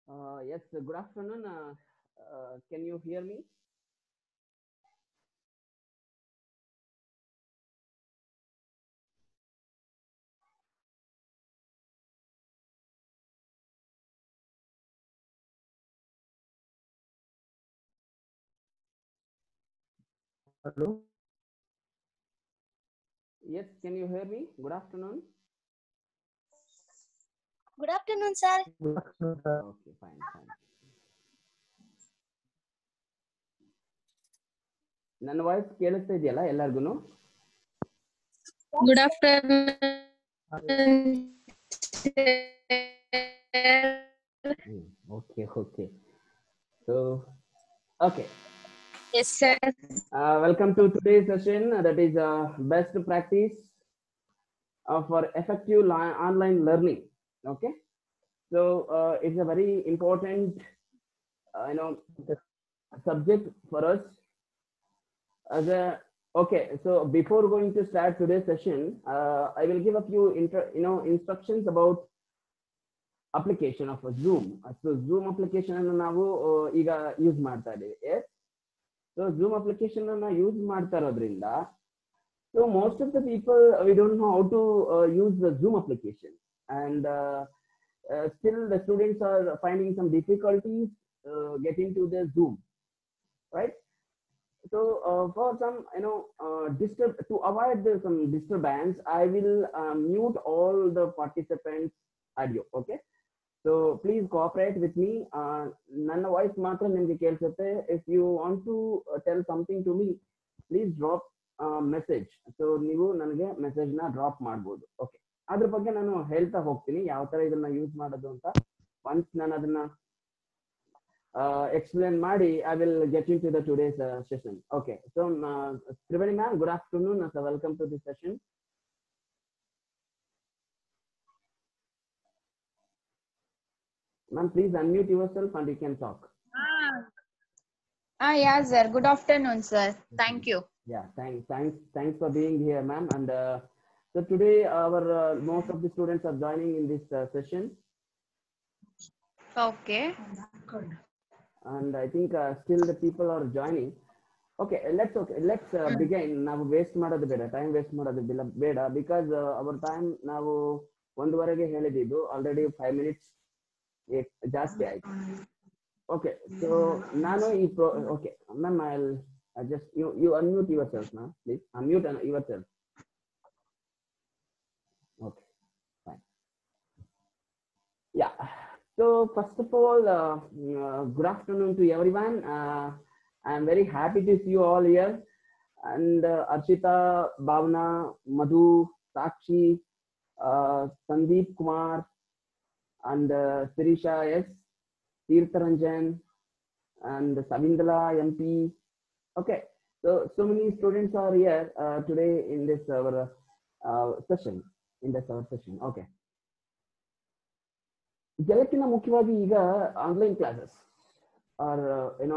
Uh, yes, good afternoon. Uh, uh, can you hear me? Hello. Yes, can you hear me? Good afternoon. Good afternoon, sir. Good afternoon. Okay, fine, fine. ನನ್ನ voice ಕೇಳಿಸ್ತಾ ಇದೆಯಲ್ಲ ಎಲ್ಲರಿಗೂ Good afternoon. Okay okay so okay Yes, sir. Uh, welcome to today's session uh, that is uh, best practice uh, for effective li- online learning okay so uh, it's a very important uh, you know subject for us as a okay so before going to start today's session uh, i will give a few inter, you know instructions about application of a zoom so zoom application ಅನ್ನು ನಾವು uh, ಈಗ use ಮಾಡ್ತಾ ಇದ್ದೀವಿ yes? So Zoom application ಅನ್ನ use ಮಾಡ್ತಾ ಇರೋದ್ರಿಂದ so most of the people we don't know how to use the Zoom application and still the students are finding some difficulties getting to the Zoom right so uh, for some you know uh, disturb to avoid the, some disturbance i will uh, mute all the participants audio okay so please cooperate with me ನನ್ನ voice ಮಾತ್ರ ನಿಮ್ಗೆ ಕೇಳಿಸುತ್ತೆ if you want to tell something to me please drop message so ನೀವು ನನಗೆ message ನ drop ಮಾಡ್ಬೋದು okay ಅದ್ರ ಬಗ್ಗೆ ನಾನು ಹೇಳ್ತಾ ಹೋಗ್ತೀನಿ ಯಾವ ತರ ಇದನ್ನ ಯೂಸ್ ಮಾಡೋದು ಅಂತ ಒನ್ಸ್ ನಾನು ಅದನ್ನ ಎಕ್ಸ್ಪ್ಲೇನ್ ಮಾಡಿ I will get into the today's session okay so Triveni ma'am good afternoon welcome to this session Ma'am, please unmute yourself and you can talk. Ah, yeah, sir. Good afternoon, sir. Thank you. Yeah, thanks, thanks, thanks for being here, ma'am. And uh, so today, our uh, most of the students are joining in this uh, session, Okay. and I think uh, still the people are joining. Okay, let's okay, let's uh, begin. ನಾವು waste ಮಾಡೋದು ಬೇಡ time waste ಮಾಡೋದು ಬಿಲ್ಲ ಬೇಡ because our time ನಾವು ಒಂದುವರೆಗೆ ಹೇಳಿದ್ದು already five minutes ಜಾಸ್ತಿ ಆಯ್ತು okay so ನಾನು ಈ pro okay ma'am I just you you unmute yourself ma'am please unmute yourself Okay, fine. Yeah. So first of all, uh, uh, good afternoon to everyone. Uh, I'm very happy to see you all here. And uh, Archita, Bhavna, Madhu, Sakshi, uh, Sandeep Kumar, and uh, Sirisha S, Tirtharanjan, and Savindala MP. Okay, so so many students are here uh, today in this our uh, session. In this our session. Okay. ಎಲ್ಲಕ್ಕಿಂತ ಮುಖ್ಯವಾಗಿ ಈಗ online classes are ಏನೋ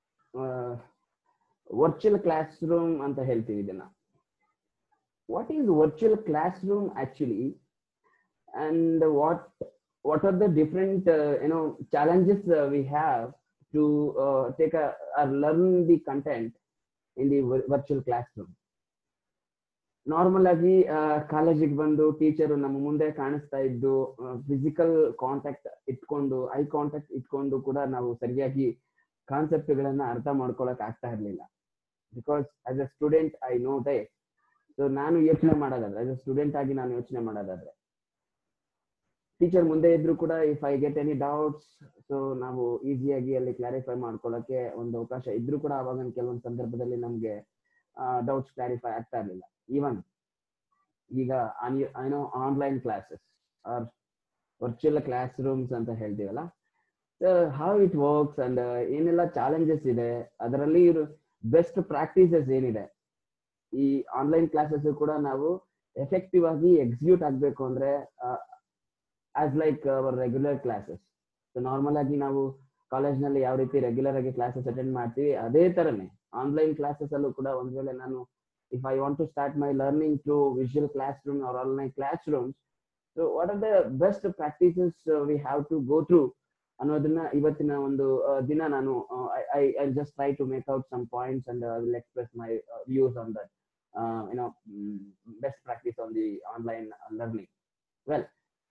virtual classroom ಅಂತ ಹೇಳ್ತೀವಿ ಇದನ್ನ what is virtual classroom actually and what what are the different uh, you know challenges uh, we have to uh, take a or learn the content in the vir- virtual classroom normal ಆಗಿ ಕಾಲೇಜಿಗೆ ಬಂದು teacher ನಮ್ಮ ಮುಂದೆ ಕಾಣಿಸ್ತಾ ಇದ್ದು physical contact ಇಟ್ಕೊಂಡು eye contact ಇಟ್ಕೊಂಡು ಕೂಡ ನಾವು ಸರಿಯಾಗಿ ಕಾನ್ಸೆಪ್ಟ್ ಗಳನ್ನ ಅರ್ಥ ಮಾಡ್ಕೊಳಕ್ ಆಗ್ತಾ ಇರ್ಲಿಲ್ಲ because as a student I know they so ನಾನು ಯೋಚನೆ ಮಾಡೋದಾದ್ರೆ ಆಸ್ ಅ ಸ್ಟೂಡೆಂಟ್ ಆಗಿ ನಾನು ಯೋಚನೆ ಮಾಡೋದಾದ್ರೆ ಟೀಚರ್ ಮುಂದೆ ಇದ್ರು ಕೂಡ if I get any doubts so ನಾವು ಈಸಿಯಾಗಿ ಅಲ್ಲಿ ಕ್ಲಾರಿಫೈ ಮಾಡ್ಕೊಳ್ಳೋಕೆ ಒಂದು ಅವಕಾಶ ಇದ್ರೂ ಕೂಡ ಅವಾಗ ಕೆಲವೊಂದು ಸಂದರ್ಭದಲ್ಲಿ ನಮ್ಗೆ ಡೌಟ್ಸ್ ಕ್ಲಾರಿಫೈ ಆಗ್ತಾ ಇರ್ಲಿಲ್ಲ ಈವನ್ ಈಗ ಏನೋ online classes are virtual classrooms ಅಂತ ಹೇಳ್ತೀವಲ್ಲ ಹೌ ಇಟ್ ವರ್ಕ್ಸ್ ಅಂಡ್ ಏನೆಲ್ಲ ಚಾಲೆಂಜಸ್ ಇದೆ ಅದರಲ್ಲಿ ಇರೋ ಬೆಸ್ಟ್ ಪ್ರಾಕ್ಟೀಸಸ್ ಏನಿದೆ ಈ ಆನ್ಲೈನ್ ಕ್ಲಾಸಸ್ ಕೂಡ ನಾವು ಎಫೆಕ್ಟಿವ್ ಆಗಿ ಎಕ್ಸಿಕ್ಯೂಟ್ ಆಗ್ಬೇಕು ಅಂದ್ರೆ as like our regular classes so normal ಆಗಿ ನಾವು ಕಾಲೇಜ್ ನಲ್ಲಿ ಯಾವ ರೀತಿ ರೆಗ್ಯುಲರ್ ಆಗಿ ಕ್ಲಾಸಸ್ ಅಟೆಂಡ್ ಮಾಡ್ತೀವಿ ಅದೇ ತರನೇ ಆನ್ಲೈನ್ ಕ್ಲಾಸಸ್ ಅಲ್ಲೂ ಕೂಡ ಒಂದ್ ವೇಳೆ ನಾನು if I want to start my learning to visual classroom or online classrooms so what are the best practices we have to go through ಅನ್ನೋದನ್ನ ಇವತ್ತಿನ ಒಂದು ಆ, ದಿನ ನಾನು I I just try to make out some points and I will express my views on that you know best practice on the online learning well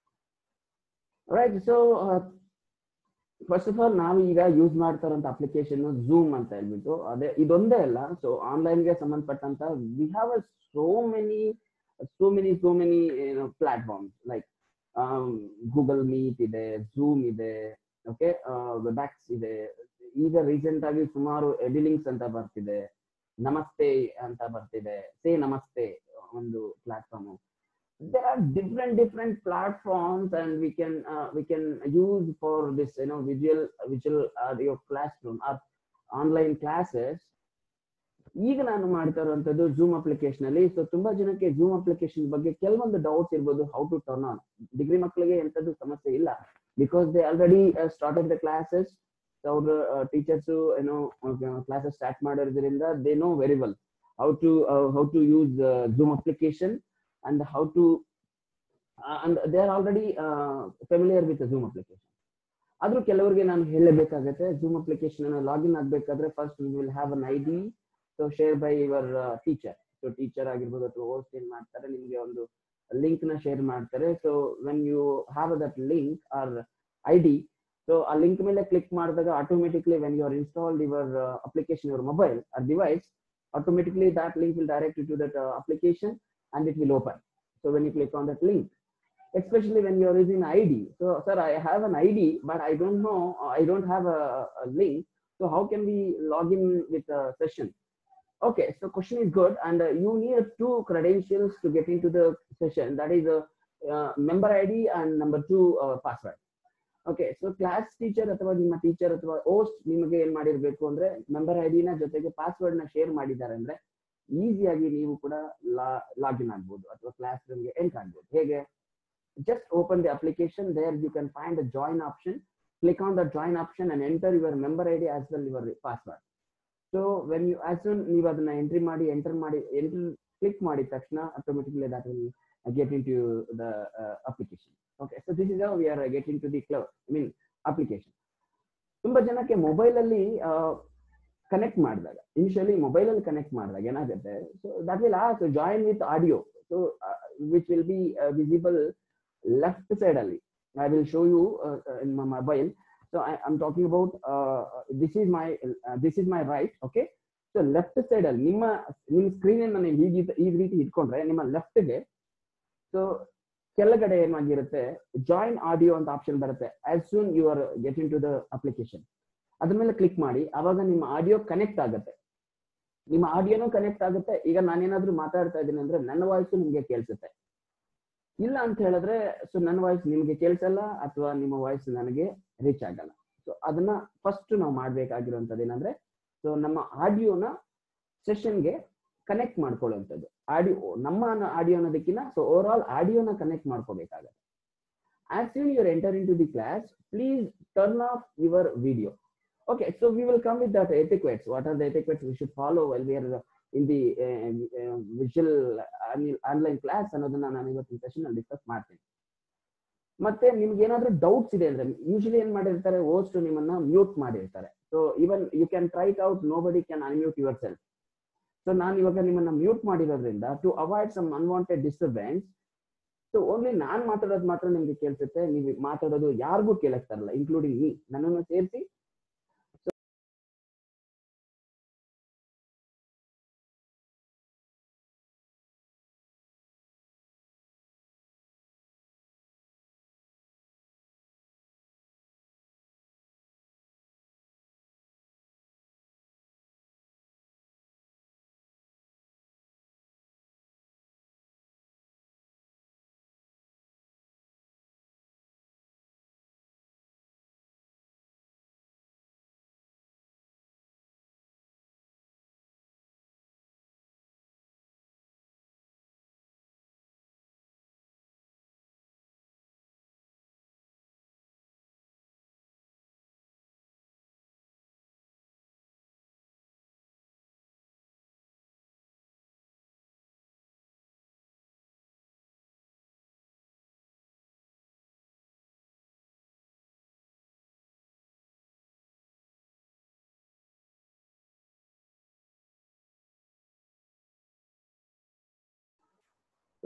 right so first of all ನಾವು ಈಗ use ಮಾಡ್ತಾರಂತ application zoom ಅಂತ ಹೇಳ್ಬಿಟ್ಟು ಅದೇ ಇದೊಂದೇ ಅಲ್ಲ so ಆನ್ಲೈನ್ಗೆ ಸಂಬಂಧಪಟ್ಟಂತ we have a so many so many so many platforms like Google Meet ಇದೆ ಝೂಮ್ ಇದೆ ಓಕೆ ವೆಬ್ಯಾಕ್ಸ್ ಇದೆ ಈಗ ರೀಸೆಂಟ್ ಆಗಿ ಸುಮಾರು ಎಡಿಲಿಂಕ್ಸ್ ಅಂತ ಬರ್ತಿದೆ ನಮಸ್ತೆ ಅಂತ ಬರ್ತಿದೆ ಸೇ ನಮಸ್ತೆ ಒಂದು platform there are different different platforms and we can uh, we can use for this you know visual visual audio classroom or online classes ಈಗ ನಾನು ಮಾಡ್ತಾ ಇರುವಂತದ್ದು ಝೂಮ್ ಅಪ್ಲಿಕೇಶನ್ ಅಲ್ಲಿ ಸೊ ತುಂಬಾ ಜನಕ್ಕೆ ಝೂಮ್ ಅಪ್ಲಿಕೇಶನ್ ಬಗ್ಗೆ ಕೆಲವೊಂದು ಡೌಟ್ಸ್ ಇರ್ಬೋದು how to turn on degree ಮಕ್ಕಳಿಗೆ ಎಂತದ್ದು ಸಮಸ್ಯೆ ಇಲ್ಲ because they already started the classes ಅವ್ರ ಟೀಚರ್ಸ್ ಏನೋ ಕ್ಲಾಸಸ್ ಸ್ಟಾರ್ಟ್ ಮಾಡೋದ್ರಿಂದ they know very well how to how to use Zoom application and how to uh, and they are already uh, familiar with the zoom application ಆದ್ರೂ ಕೆಲವರಿಗೆ ನಾನು ಹೇಳಬೇಕಾಗತ್ತೆ Zoom application ಅನ್ನ login ಆಗ್ಬೇಕಾದ್ರೆ first we will have an I D so share by your teacher so teacher ಆಗಿರ್ಬೋದು ಅಥವಾ host ಏನ್ ಮಾಡ್ತಾರೆ ನಿಮ್ಗೆ ಒಂದು ಲಿಂಕ್ ನ ಶೇರ್ ಮಾಡ್ತಾರೆ so when you have that link or I D so ಆ ಲಿಂಕ್ ಮೇಲೆ ಕ್ಲಿಕ್ ಮಾಡಿದಾಗ automatically when you are installed your application your mobile or device automatically that link will direct to that application and it will open. So when you click on that link, especially when you are using ID. So, sir, I have an ID, but I don't know, I don't have a, a link. So how can we log in with a session? Okay, so question is good, and uh, you need two credentials to get into the session. That is a uh, member ID and number two uh, password. Okay so class teacher ಅಥವಾ ನಿಮ್ಮ teacher ಅಥವಾ host ನಿಮಗೆ ಏನ್ ಮಾಡಿರ್ಬೇಕು ಅಂದ್ರೆ member I ನ ಜೊತೆಗೆ password ನ ಶೇರ್ ಮಾಡಿದ್ದಾರೆ ಅಂದ್ರೆ ಈಸಿಯಾಗಿ ನೀವು ಕೂಡ ಲಾಗಿನ್ ಆಗ್ಬೋದು ಅಥವಾ ಕ್ಲಾಸ್ ರೂಮ್ಗೆ ಎಂಟರ್ ಆಗ್ಬೋದು ಹೇಗೆ just open the application there you can find the join option click on the join option and enter your member I D as well your password so when you as soon ನೀವು ಅದನ್ನ entry ಮಾಡಿ enter ಮಾಡಿ enter click ಮಾಡಿದ ತಕ್ಷಣ automatically that will get into the application okay so this is we are getting to the cloud I mean application ತುಂಬಾ ಜನಕ್ಕೆ mobile ಅಲ್ಲಿ connect ಮಾಡಿದಾಗ ಇನಿಷಿಯಲಿ ಮೊಬೈಲ್ ಅಲ್ಲಿ ಕನೆಕ್ಟ್ ಮಾಡಿದಾಗ ಏನಾಗುತ್ತೆ so that will as join with audio so which will be visible left side ಅಲ್ಲಿ I will show you in my mobile so I am talking about this is my this is my right okay so left side ಅಲ್ಲಿ ನಿಮ್ಮ ನಿಮ್ಮ screen ಅನ್ನ ನೀವು ಹೀಗೆ ಈ ರೀತಿ ಇಟ್ಕೊಂಡ್ರೆ ನಿಮ್ಮ ಲೆಫ್ಟ್ಗೆ ಸೊ ಕೆಳಗಡೆ ಏನಾಗಿರುತ್ತೆ ಜಾಯಿನ್ ಆಡಿಯೋ ಅಂತ ಆಪ್ಷನ್ ಬರುತ್ತೆ as soon you are getting to the application ಅದ್ರ ಮೇಲೆ ಕ್ಲಿಕ್ ಮಾಡಿ ಅವಾಗ ನಿಮ್ಮ ಆಡಿಯೋ ಕನೆಕ್ಟ್ ಆಗುತ್ತೆ ನಿಮ್ಮ ಆಡಿಯೋನು ಕನೆಕ್ಟ್ ಆಗುತ್ತೆ ಈಗ ನಾನೇನಾದ್ರೂ ಮಾತಾಡ್ತಾ ಇದ್ದೀನಿ ಅಂದ್ರೆ ನನ್ನ ವಾಯ್ಸ್ ನಿಮ್ಗೆ ಕೇಳಿಸುತ್ತೆ ಇಲ್ಲ ಅಂತ ಹೇಳಿದ್ರೆ ಸೊ ನನ್ನ ವಾಯ್ಸ್ ನಿಮ್ಗೆ ಕೇಳಿಸಲ್ಲ ಅಥವಾ ನಿಮ್ಮ ವಾಯ್ಸ್ ನನಗೆ ರೀಚ್ ಆಗಲ್ಲ ಸೊ ಅದನ್ನ ಫಸ್ಟ್ ನಾವು ಮಾಡ್ಬೇಕಾಗಿರುವಂತದ್ದು ಏನಂದ್ರೆ ಸೊ ನಮ್ಮ ಆಡಿಯೋನ ಸೆಷನ್ಗೆ ಕನೆಕ್ಟ್ ಮಾಡ್ಕೊಳ್ಳುವಂಥದ್ದು ಆಡಿಯೋ ನಮ್ಮ ಆಡಿಯೋ ಅನ್ನೋದಕ್ಕಿಂತ ಸೊ ಓವರ್ ಆಲ್ ಆಡಿಯೋನ ಕನೆಕ್ಟ್ ಮಾಡ್ಕೋಬೇಕಾಗತ್ತೆ as soon your enter into the class please turn off your video Okay, so we will come with that etiquettes. What are the etiquettes we should follow while we are in the uh, uh, visual online class ಅನ್ನೋದನ್ನ ನಾನು ಇವತ್ತಿನ session ಅಲ್ಲಿ discuss ಮಾಡ್ತೀನಿ ಮತ್ತೆ ನಿಮ್ಗೆ ಏನಾದ್ರೂ doubts ಇದೆ ಅಂದ್ರೆ ಯೂಶಲಿ ಏನ್ ಮಾಡಿರ್ತಾರೆ ಹೋಸ್ಟ್ ನಿಮ್ಮನ್ನ ಮ್ಯೂಟ್ ಮಾಡಿರ್ತಾರೆ so even you can try it out nobody can unmute yourself so ನಾನು ಇವಾಗ ನಿಮ್ಮನ್ನ ಮ್ಯೂಟ್ ಮಾಡಿರೋದ್ರಿಂದ to avoid some unwanted disturbance so only ನಾನ್ ಮಾತಾಡೋದು ಮಾತ್ರ ನಿಮ್ಗೆ ಕೇಳಿಸುತ್ತೆ ನೀವು ಮಾತಾಡೋದು ಯಾರಿಗೂ ಕೇಳಿಸ್ತಾ ಇರಲ್ಲ ಇನ್ಕ್ಲೂಡಿಂಗ್ ಮೀ ನನ್ನನ್ನು ಸೇರಿಸಿ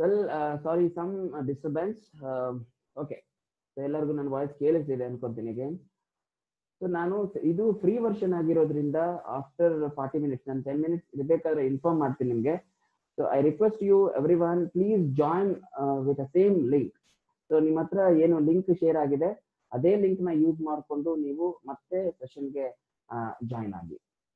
well sorry some disturbance okay ಎಲ್ಲರಿಗೂ ನನ್ನ ವಾಯ್ಸ್ ಕೇಳಿಸ್ತಿದೆ ಅನ್ಕೊಂತೀನಿ ಅಗೇನ್ ಸೊ ನಾನು ಇದು ಫ್ರೀ ವರ್ಷನ್ ಆಗಿರೋದ್ರಿಂದ ಆಫ್ಟರ್ ಫಾರ್ಟಿ ಮಿನಿಟ್ಸ್ ನಾನು ಟೆನ್ ಮಿನಿಟ್ಸ್ ಇರಬೇಕಾದ್ರೆ ಇನ್ಫಾರ್ಮ್ ಮಾಡ್ತೀನಿ ನಿಮಗೆ so I request you everyone please join with a same link so ನಿಮ್ಮ ಹತ್ರ ಏನು ಲಿಂಕ್ ಶೇರ್ ಆಗಿದೆ ಅದೇ ಲಿಂಕ್ ನ ಯೂಸ್ ಮಾಡಿಕೊಂಡು ನೀವು ಮತ್ತೆ ಸೆಷನ್ಗೆ ಜಾಯಿನ್ ಆಗಿ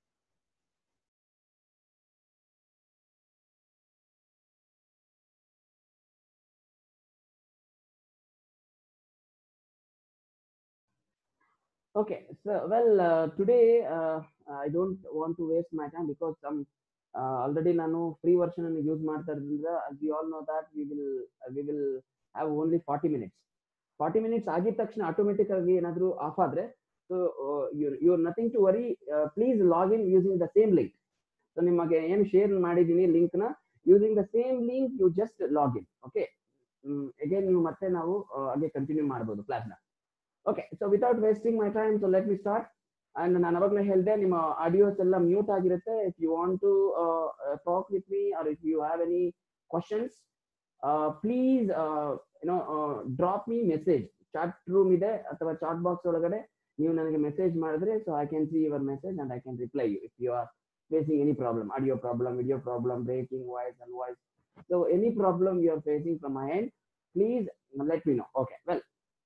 Okay, so well, uh, today uh, I don't want to waste my time because some uh, already ನಾನು ಫ್ರೀ ವರ್ಷನ್ ಅನ್ನು ಯೂಸ್ ಮಾಡ್ತಾ ಇರೋದ್ರಿಂದ we all know that we will we will have only forty minutes forty minutes ಆಗಿದ ತಕ್ಷಣ automatic ಆಗಿ ಏನಾದರೂ off ಆದ್ರೆ so you are nothing to worry please log in using the same link so ನಿಮಗೆ ಏನು share ಮಾಡಿದ್ದೀನಿ link ನ using the same link you just log in okay again ನೀವು ಮತ್ತೆ ನಾವು ಹಾಗೆ ಕಂಟಿನ್ಯೂ ಮಾಡ್ಬೋದು ಕ್ಲಾಸ್ನ okay so without wasting my time so let me start and ನಾನು ಅವಾಗಲೇ ಹೇಳಿದೆ ನಿಮ್ಮ ಆಡಿಯೋಸ್ ಎಲ್ಲ ಮ್ಯೂಟ್ ಆಗಿರುತ್ತೆ if you want to talk with me or if you have any questions please you know drop me message chat room ಇದೆ ಅಥವಾ chat box ಒಳಗಡೆ ನೀವು ನನಗೆ ಮೆಸೇಜ್ ಮಾಡಿದ್ರೆ so I can see your message and I can reply you if you are facing any problem audio problem video problem breaking voice and voice so any problem you are facing from my end please let me know okay well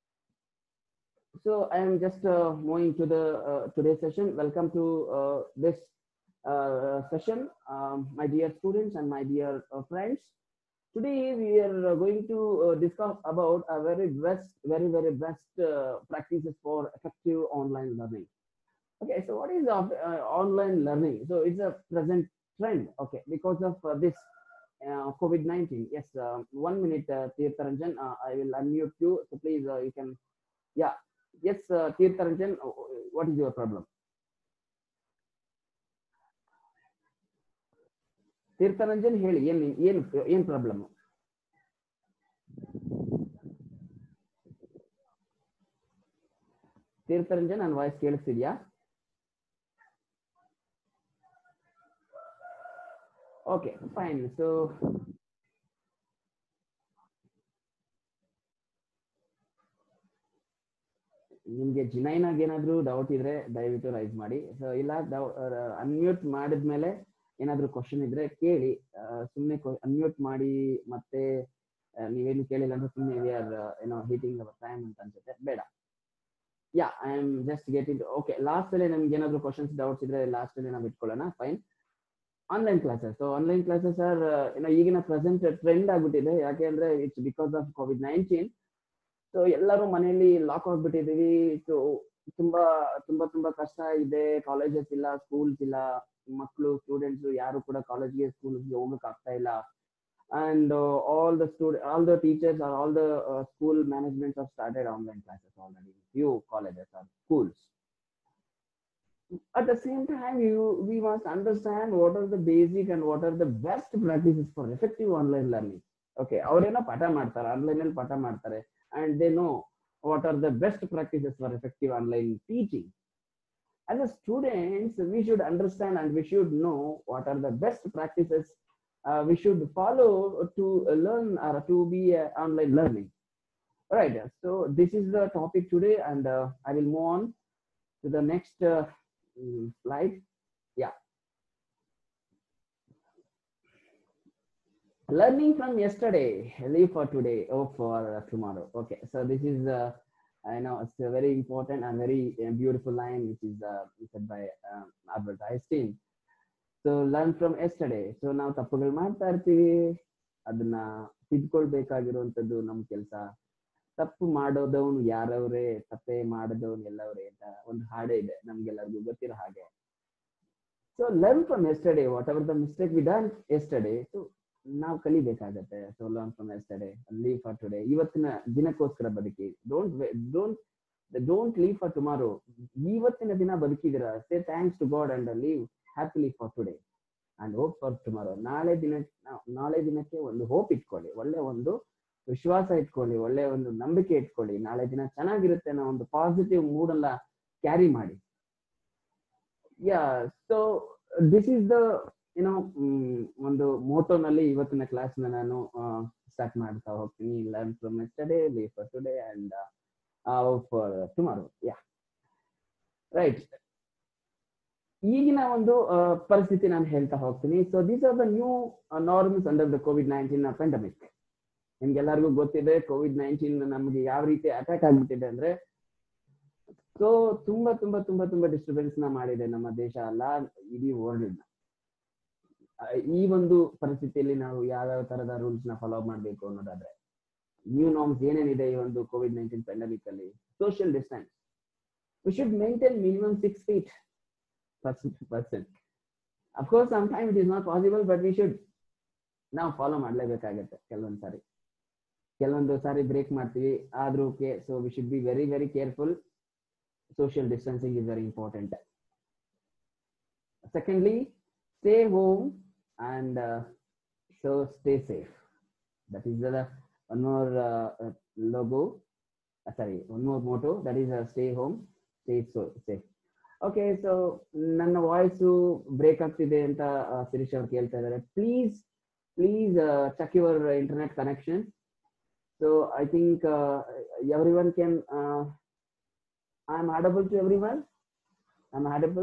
so i am just uh, moving to the uh, today's session welcome to uh, this uh, session um, my dear students and my dear uh, friends today we are uh, going to uh, discuss about a very best very very best uh, practices for effective online learning okay so what is uh, uh, online learning so it's a present trend okay because of uh, this uh, covid-19 yes uh, one minute uh, Tirtharanjan, uh, i will unmute you so please uh, you can yeah yes uh, Tirtharanjan what is your problem Tirtharanjan ಹೇಳಿ ಏನ್ ಏನ್ ಏನ್ problem ತೀರ್ಥರಂಜನ್ ನನ್ನ voice ಕೇಳಿಸ್ತಿದ್ಯಾ okay fine so ನಿಮ್ಗೆ ಜಿನೈನ್ ಆಗಿ ಏನಾದ್ರು doubt ಇದ್ರೆ ದಯವಿಟ್ಟು ರೈಸ್ ಮಾಡಿ ಸೊ ಇಲ್ಲ ಅನ್ಮ್ಯೂಟ್ ಮಾಡಿದ್ಮೇಲೆ ಏನಾದ್ರು ಕ್ವಶನ್ ಇದ್ರೆ ಕೇಳಿ ಸುಮ್ಮನೆ ಅನ್ಮ್ಯೂಟ್ ಮಾಡಿ ಮತ್ತೆ ನೀವೇನು ಕೇಳಿಲ್ಲ ಅಂದ್ರೆ ಸುಮ್ಮನೆ ವಿ ಆರ್ ಏನೋ ಹೀಟಿಂಗ್ ಅವರ್ ಟೈಮ್ ಅಂತ ಅನ್ಸುತ್ತೆ ಬೇಡ yeah I am just getting okay last ಅಲ್ಲಿ ನಮ್ಗೆ ಏನಾದ್ರು ಕ್ವಶನ್ಸ್ ಡೌಟ್ಸ್ ಇದ್ರೆ ಲಾಸ್ಟ್ ಅಲ್ಲಿ ನಾವು ಇಟ್ಕೊಳ್ಳೋಣ fine online classes so online classes sir ಏನೋ ಈಗಿನ ಪ್ರೆಸೆಂಟ್ ಟ್ರೆಂಡ್ ಆಗ್ಬಿಟ್ಟಿದೆ ಯಾಕೆ ಅಂದ್ರೆ it's because of COVID nineteen so ಎಲ್ಲರೂ ಮನೆಯಲ್ಲಿ ಲಾಕ್ ಆಗ್ಬಿಟ್ಟಿದೀವಿ ಸೊ ತುಂಬಾ ತುಂಬಾ ತುಂಬಾ ಕಷ್ಟ ಇದೆ ಕಾಲೇಜಸ್ ಇಲ್ಲ ಸ್ಕೂಲ್ಸ್ ಇಲ್ಲ ಮಕ್ಕಳು ಸ್ಟೂಡೆಂಟ್ಸ್ ಯಾರು ಕೂಡ ಕಾಲೇಜ್ಗೆ ಸ್ಕೂಲ್ಗೆ ಹೋಗಕ್ ಆಗ್ತಾ ಇಲ್ಲ and all the student all the teachers or all the school management of started online classes already few colleges or schools at the same time you we must understand what are the basic and what are the best practices for effective online learning okay ಅವರೇನೋ ಪಾಠ ಮಾಡ್ತಾರೆ online ಅಲ್ಲಿ ಪಾಠ ಮಾಡ್ತಾರೆ and they know what are the best practices for effective online teaching. As a students, we should understand and we should know what are the best practices uh, we should follow to learn or to be uh, online learning. All right, so this is the topic today, and uh, I will move on to the next uh, mm, slide. Yeah. learning from yesterday leave for today oh for uh, tomorrow okay so this is uh, i know it's a very important and very uh, beautiful line which is uh, said by um, albert einstein so learn from yesterday so ನಾವು ತಪ್ಪುಗಳು ಮಾಡ್ತಾ ಇರ್ತೀವಿ ಅದನ್ನ ತಿದ್ಕೊಳ್ಬೇಕಾಗಿರುವಂತದ್ದು ನಮ್ ಕೆಲಸ ತಪ್ಪು ಮಾಡೋದವನು ಯಾರವ್ರೆ ತಪ್ಪೇ ಮಾಡದವನು ಎಲ್ಲವ್ರೆ ಅಂತ ಒಂದು ಹಾಡೇ ಇದೆ ನಮ್ಗೆಲ್ಲರಿಗೂ ಗೊತ್ತಿರೋ ಹಾಗೆ so learn from yesterday whatever the mistake we done yesterday so ನಾವು ಕಲಿಬೇಕಾಗತ್ತೆ so learn from yesterday live for today ಇವತ್ತಿನ ದಿನಕ್ಕೋಸ್ಕರ ಬದುಕಿ don't don't don't live for tomorrow ಇವತ್ತಿನ ದಿನ ಬದುಕಿದಿರ say thanks to God and live happily for today and hope for tomorrow ನಾಳೆ ದಿನ ನಾಳೆ ದಿನಕ್ಕೆ ಒಂದು ಹೋಪ್ ಇಟ್ಕೊಳ್ಳಿ ಒಳ್ಳೆ ಒಂದು ವಿಶ್ವಾಸ ಇಟ್ಕೊಳ್ಳಿ ಒಳ್ಳೆ ಒಂದು ನಂಬಿಕೆ ಇಟ್ಕೊಳ್ಳಿ ನಾಳೆ ದಿನ ಚೆನ್ನಾಗಿರುತ್ತೆ ಅನ್ನೋ ಒಂದು ಪಾಸಿಟಿವ್ ಮೂಡ್ ಎಲ್ಲ ಕ್ಯಾರಿ ಮಾಡಿ yeah so this is the ಏನೋ ಒಂದು ಮೋಟೋನಲ್ಲಿ ಇವತ್ತಿನ ಕ್ಲಾಸ್ ನಾನು ಸ್ಟಾರ್ಟ್ ಮಾಡ್ತಾ ಹೋಗ್ತೀನಿ learn from yesterday live for today and for tomorrow yeah right ಈಗಿನ ಒಂದು ಆ, ಪರಿಸ್ಥಿತಿ ನಾನು ಹೇಳ್ತಾ ಹೋಗ್ತೀನಿ so these are the new norms under the COVID nineteen pandemic ನಿಮ್ಗೆಲ್ಲರಿಗೂ ಗೊತ್ತಿದೆ ಕೋವಿಡ್ ನೈನ್ಟೀನ್ ನಮಗೆ ಯಾವ ರೀತಿ ಅಟ್ಯಾಕ್ ಆಗ್ಬಿಟ್ಟಿದೆ ಅಂದ್ರೆ ಸೊ ತುಂಬಾ ತುಂಬಾ ತುಂಬಾ ತುಂಬಾ ಡಿಸ್ಟರ್ಬೆನ್ಸ್ ನ ಮಾಡಿದೆ ನಮ್ಮ ದೇಶ ಅಲ್ಲ ಇಡೀ ವರ್ಲ್ಡ್ ಈ ಒಂದು ಪರಿಸ್ಥಿತಿಯಲ್ಲಿ ನಾವು ಯಾವ್ಯಾವ ತರದ ರೂಲ್ಸ್ ನ ಫಾಲೋ ಮಾಡ್ಬೇಕು ಅನ್ನೋದಾದ್ರೆ ನ್ಯೂ ನಾರ್ಮ್ಸ್ ಏನೇನಿದೆ ಈ ಒಂದು ಕೋವಿಡ್ ನೈನ್ಟೀನ್ ಪೆಂಡಮಿಕ್ ಅಲ್ಲಿ social distance we should maintain minimum six feet person of course some time it is not possible but we should ನಾವು ಫಾಲೋ ಮಾಡ್ಲೇಬೇಕಾಗತ್ತೆ ಕೆಲವೊಂದ್ ಸಾರಿ ಕೆಲವೊಂದು ಸಾರಿ ಬ್ರೇಕ್ ಮಾಡ್ತೀವಿ ಆದ್ರೂ okay so we should be very very careful social distancing is very important. Secondly, stay home and uh, so stay safe. That is the one more uh, uh, logo. Uh, sorry, one more motto. That is uh, stay home, stay so safe. Okay so ನನ್ನ voice break ಆಗ್ತಿದೆ ಅಂತ ಶಿರೀಶ್ ಅವ್ರು ಕೇಳ್ತಾ ಇದ್ದಾರೆ please please check your internet connection so I think everyone can I'm audible to everyone. I'm audible.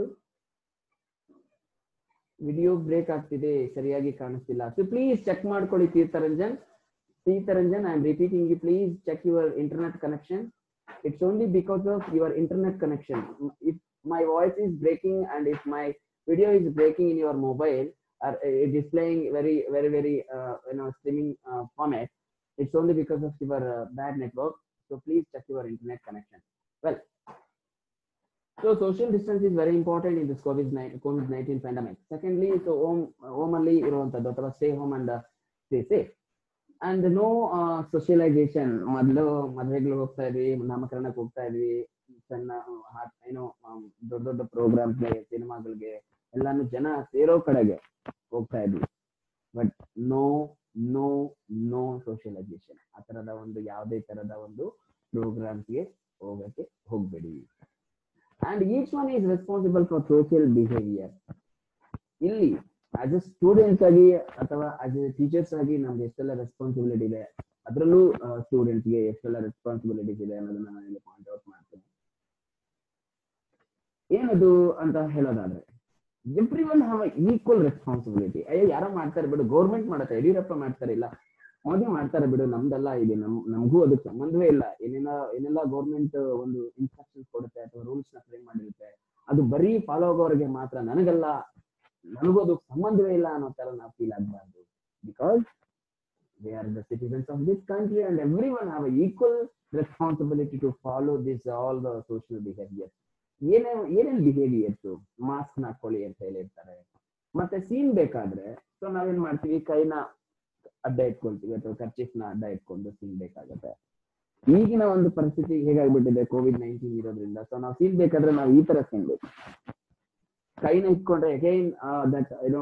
Video break ಆಗ್ತಿದೆ ಸರಿಯಾಗಿ ಕಾಣಿಸ್ತಿಲ್ಲ so please check ಮಾಡ್ಕೊಳ್ಳಿ Tirtharanjan Tirtharanjan I am repeating you please check your internet connection it's only because of your internet connection if my voice is breaking and if my video is breaking in your mobile or displaying very very very you know streaming uh, format it's only because of your uh, bad network so please check your internet connection well so social distance is very important in this COVID-19 COVID-19 pandemic. Secondly, so home home ಅಲ್ಲಿ ಇರುವಂತದ್ದು ಅಥವಾ stay home and uh, stay safe. And no uh, socialization. ಮೊದಲು ಮದುವೆಗಳು ಹೋಗ್ತಾ ಇದ್ವಿ ನಾಮಕರಣಕ್ಕೆ ಹೋಗ್ತಾ ಇದ್ವಿ ಸಣ್ಣ ಆ, ಏನೋ ಆಮ್, ದೊಡ್ಡ ದೊಡ್ಡ ಪ್ರೋಗ್ರಾಮ್ಸ್ಗೆ ಸಿನಿಮಾಗಳಿಗೆ ಎಲ್ಲಾನು ಜನ ಸೇರೋ ಕಡೆಗೆ ಹೋಗ್ತಾ ಇದ್ವಿ but no no no socialization ಆ ತರದ ಒಂದು ಯಾವುದೇ ತರದ ಒಂದು ಪ್ರೋಗ್ರಾಮ್ಸ್ಗೆ ಹೋಗಕ್ಕೆ ಹೋಗ್ಬೇಡಿ and each one is responsible for social behavior ಇಲ್ಲಿ ಆಸ್ ಎ ಸ್ಟೂಡೆಂಟ್ಸ್ ಆಗಿ ಅಥವಾ ಆಸ್ ಎ ಟೀಚರ್ಸ್ ಆಗಿ ನಮ್ಗೆ ಎಷ್ಟೆಲ್ಲ ರೆಸ್ಪಾನ್ಸಿಬಿಲಿಟಿ ಇದೆ ಅದರಲ್ಲೂ ಸ್ಟೂಡೆಂಟ್ಸ್ಗೆ ಎಷ್ಟೆಲ್ಲ ರೆಸ್ಪಾನ್ಸಿಬಿಲಿಟೀಸ್ ಇದೆ ಅನ್ನೋದನ್ನ ನಾನು ಇಲ್ಲಿ ಪಾಯಿಂಟ್ ಔಟ್ ಮಾಡ್ತೀನಿ ಏನದು ಅಂತ ಹೇಳೋದಾದ್ರೆ everyone have equal responsibility ಅಯ್ಯೋ ಯಾರೋ ಮಾಡ್ತಾರೆ ಬಿಡು ಗೌರ್ಮೆಂಟ್ ಮಾಡುತ್ತೆ ಯಡಿಯೂರಪ್ಪ ಮಾಡ್ತಾರೆ ಇಲ್ಲ ಮೋದಿ ಮಾಡ್ತಾರೆ ಬಿಡು ನಮ್ದೆಲ್ಲ ಇದೆ ನಮ್ ನಮಗೂ ಅದಕ್ಕೆ ಸಂಬಂಧವೇ ಇಲ್ಲ ಏನೆಲ್ಲ ಏನೆಲ್ಲ ಗೌರ್ಮೆಂಟ್ ಒಂದು ಇನ್ಸ್ಟ್ರಕ್ಷನ್ಸ್ ಕೊಡುತ್ತೆ ಅಥವಾ ರೂಲ್ಸ್ ನ ಫ್ರೇಮ್ ಮಾಡಿರುತ್ತೆ ಅದು ಬರೀ ಫಾಲೋ ಆಗೋರಿಗೆ ಮಾತ್ರ ನನಗಲ್ಲ ನನಗೂ ಅದಕ್ಕೆ ಸಂಬಂಧವೇ ಇಲ್ಲ ಅನ್ನೋ ತರ ನಾವು ಫೀಲ್ ಆಗಬಾರ್ದು because they are the citizens of this country and everyone have equal responsibility to follow this all the social behaviour ಏನೇ ಏನೇನ್ ಬಿಹೇವಿಯರ್ಸ್ ಮಾಸ್ಕ್ ಹಾಕೊಳ್ಳಿ ಅಂತ ಹೇಳಿರ್ತಾರೆ ಮತ್ತೆ ಸೀನ್ ಬೇಕಾದ್ರೆ ಸೊ ನಾವೇನ್ ಮಾಡ್ತೀವಿ ಕೈನ ಅಡ್ಡ ಇಟ್ಕೊಳ್ತೀವಿ ಅಥವಾ ಖರ್ಚಿಫ್ ನ ಅಡ್ಡ ಇಟ್ಕೊಂಡು ಸೀನ್ ಬೇಕಾಗುತ್ತೆ ಈಗಿನ ಒಂದು ಪರಿಸ್ಥಿತಿ ಹೇಗಾಗ್ಬಿಟ್ಟಿದೆ ಕೋವಿಡ್ ನೈನ್ಟೀನ್ ಇರೋದ್ರಿಂದ ಸೊ ನಾವು ಸೀನ್ ಬೇಕಾದ್ರೆ ನಾವು ಈ ತರ ಸೀನ್ ಬೇಕು ಕೈನ ಇಟ್ಕೊಂಡ್ರೆ ಅಗೈನ್ ದಟ್ ಏನೋ